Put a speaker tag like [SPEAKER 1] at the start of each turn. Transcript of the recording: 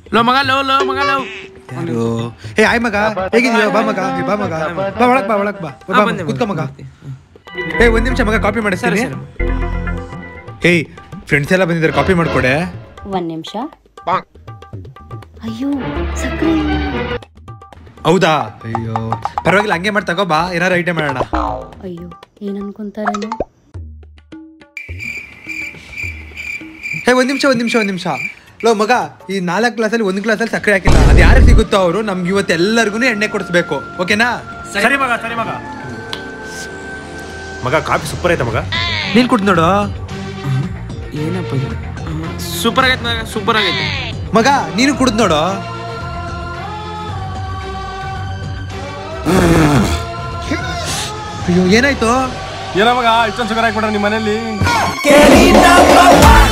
[SPEAKER 1] Low ಮಗ low low ಮಗ low
[SPEAKER 2] ಯಾರು ಏ ಆಯ್ ಮಗ ಹೇಗಿದೀಯ ಬಾ ಮಗ ಏ, ಬಾ ಮಗ ಬಾ ಒಳಗ್ ಬಾ ಒಳಗ್ ಬಾ ಬಾ,
[SPEAKER 1] ಹಾ,
[SPEAKER 2] ಬಾ
[SPEAKER 1] ಬಂದೆ,
[SPEAKER 2] ಕುತ್ಕೋ ಮಗ
[SPEAKER 1] ಬಂದೆ.
[SPEAKER 2] ಏ ಒಂದ್ ನಿಮಿಷ ಮಗ ಕಾಪಿ ಮಾಡಿಸ್ತೀನಿ
[SPEAKER 1] ಸರಿ,
[SPEAKER 2] ಏಯ್ ಫ್ರೆಂಡ್ಸ್ ಎಲ್ಲ ಬಂದಿದ್ದಾರೆ ಕಾಪಿ ಮಾಡ್ಕೊಡೆ
[SPEAKER 3] ಒಂದ್ ನಿಮಿಷ ಅಯ್ಯೋ ಸಕ್ಕರೆ ಇಲ್ಲ.
[SPEAKER 2] ಹೌದಾ ಅಯ್ಯೋ ಪರವಾಗಿಲ್ಲ ಹಂಗೆ ಮಾಡಿ ತಗೋ ಬಾ ಏನಾರು ಐಟಮ್ ಮಾಡೋಣ
[SPEAKER 3] ಅಯ್ಯೋ ಏನ್ ಅನ್ಕೊಂತಾರೇನೋ
[SPEAKER 2] ಹೇ ಒಂದ್ ನಿಮಿಷ ಒಂದ್ ನಿಮಿಷ ಒಂದ್ ನಿಮಿಷ ಲೋ ಮಗ ಈ ನಾಲ್ಕು ಗ್ಲಾಸಲ್ಲಿ ಒಂದು ಗ್ಲಾಸಲ್ಲಿ ಸಕ್ಕರೆ ಹಾಕಿಲ್ಲ ಅದು ಯಾರು ಸಿಗುತ್ತೋ ಅವರು ನಮ್ಗೆ ಇವತ್ತು ಎಲ್ಲರಿಗೂ ಎಣ್ಣೆ ಕೊಡಿಸ್ಬೇಕು ಓಕೆನಾ
[SPEAKER 4] ಸರಿ ಮಗ ಸರಿ ಮಗ ಮಗ ಕಾಫಿ ಸೂಪರ್ ಐತೆ ಮಗ
[SPEAKER 2] ನೀನ್ ಕುಡ್ದು ನೋಡು
[SPEAKER 1] ಏನಪ್ಪ ಇದು ಸೂಪರ್ ಆಗೈತೆ ಮಗ ಸೂಪರ್ ಆಗೈತೆ
[SPEAKER 2] ಮಗ ನೀನು ಕುಡ್ದು ನೋಡು ಅಯ್ಯೋ ಏನಾಯ್ತು
[SPEAKER 4] ಏನೋ ಮಗ ಇಷ್ಟೊಂದು ಸುಗರ್ ಹಾಕ್ಬಿಟ್ರೆ ನಿಮ್ಮ ಮನೇಲಿ
[SPEAKER 5] Querida, papá,